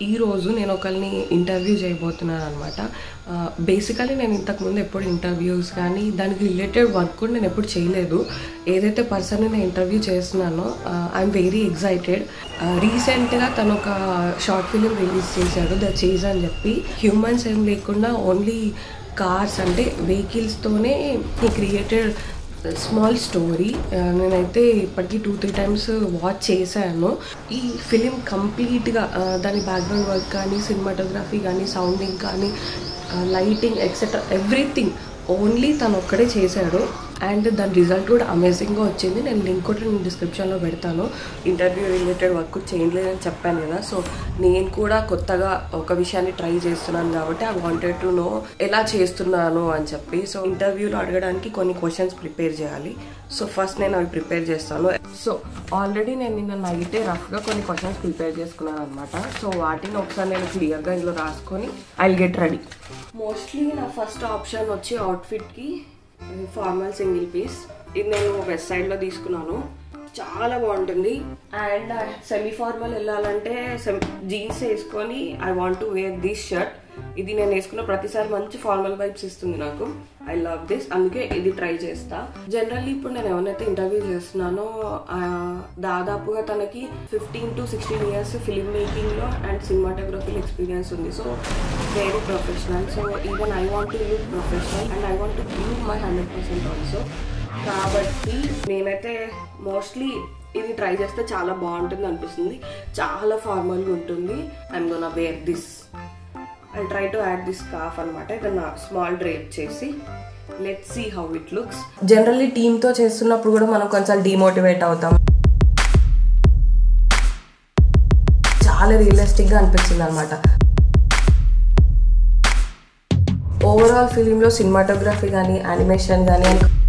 ఈ రోజు నేను ఒకరిని ఇంటర్వ్యూ చేయబోతున్నాను అనమాట బేసికలీ నేను ఇంతకుముందు ఎప్పుడు ఇంటర్వ్యూస్ కానీ దానికి రిలేటెడ్ వర్క్ కూడా నేను ఎప్పుడు చేయలేదు ఏదైతే పర్సన్ నేను ఇంటర్వ్యూ చేస్తున్నానో ఐఎమ్ వెరీ ఎగ్జైటెడ్ రీసెంట్గా తను ఒక షార్ట్ ఫిలిం రిలీజ్ చేశాడు ద చేజ్ అని చెప్పి హ్యూమన్స్ ఏం లేకుండా ఓన్లీ కార్స్ అంటే వెహికల్స్తోనే ఈ క్రియేటెడ్ స్మాల్ స్టోరీ నేనైతే ఇప్పటికీ టూ త్రీ టైమ్స్ వాచ్ చేశాను ఈ ఫిలిం కంప్లీట్గా దాని బ్యాక్గ్రౌండ్ వర్క్ కానీ సినిమాటోగ్రఫీ కానీ సౌండింగ్ కానీ లైటింగ్ ఎక్సెట్రా ఎవ్రీథింగ్ ఓన్లీ తను ఒక్కడే చేశాడు అండ్ దాని రిజల్ట్ కూడా అమేజింగ్గా వచ్చింది నేను లింక్ కూడా నేను డిస్క్రిప్షన్లో పెడతాను ఇంటర్వ్యూ రిలేటెడ్ వర్క్ చేయలేదని చెప్పాను కదా సో నేను కూడా కొత్తగా ఒక విషయాన్ని ట్రై చేస్తున్నాను కాబట్టి ఐ వాంటెడ్ టు నో ఎలా చేస్తున్నాను అని చెప్పి సో ఇంటర్వ్యూలో అడగడానికి కొన్ని క్వశ్చన్స్ ప్రిపేర్ చేయాలి సో ఫస్ట్ నేను అవి ప్రిపేర్ చేస్తాను సో ఆల్రెడీ నేను నిన్న నైటే రఫ్గా కొన్ని క్వశ్చన్స్ ప్రిపేర్ చేసుకున్నాను అనమాట సో వాటిని ఒకసారి నేను క్లియర్గా ఇందులో రాసుకొని ఐ గెట్ రెడీ మోస్ట్లీ నా ఫస్ట్ ఆప్షన్ వచ్చి అవుట్ఫిట్కి ఫార్మల్ సింగిల్ పీస్ ఇది నేను వెస్ట్ సైడ్లో తీసుకున్నాను చాలా బాగుంటుంది అండ్ సెమీ ఫార్మల్ వెళ్ళాలంటే జీన్స్ వేసుకొని I want to wear this shirt ఇది నేను వేసుకున్న ప్రతిసారి మంచి ఫార్మల్ వైబ్స్ ఇస్తుంది నాకు ఐ లవ్ దిస్ అందుకే ఇది ట్రై చేస్తా జనరల్లీ ఇప్పుడు నేను ఎవరైతే ఇంటర్వ్యూ చేస్తున్నానో దాదాపుగా తనకి fifteen to sixteen years film మేకింగ్లో అండ్ సినిమాటోగ్రఫీలో ఎక్స్పీరియన్స్ ఉంది so very professional so even I want to look professional and I want to give my hundred percent also కాబట్టి నేనైతే మోస్ట్లీ ఇది ట్రై చేస్తే చాలా బాగుంటుంది అనిపిస్తుంది చాలా ఫార్మల్గా ఉంటుంది I'm gonna wear this I try to add this scarf అనమాట ఏదన్నా స్మాల్ డ్రేప్ చేసి let see how it looks generally టీమ్తో చేస్తున్నప్పుడు కూడా మనం కొంచెం డిమోటివేట్ అవుతాం చాలా రియలిస్టిక్గా అనిపించింది అనమాట ఓవరాల్ ఫిలింలో సినిమాటోగ్రఫీ కానీ యానిమేషన్ కానీ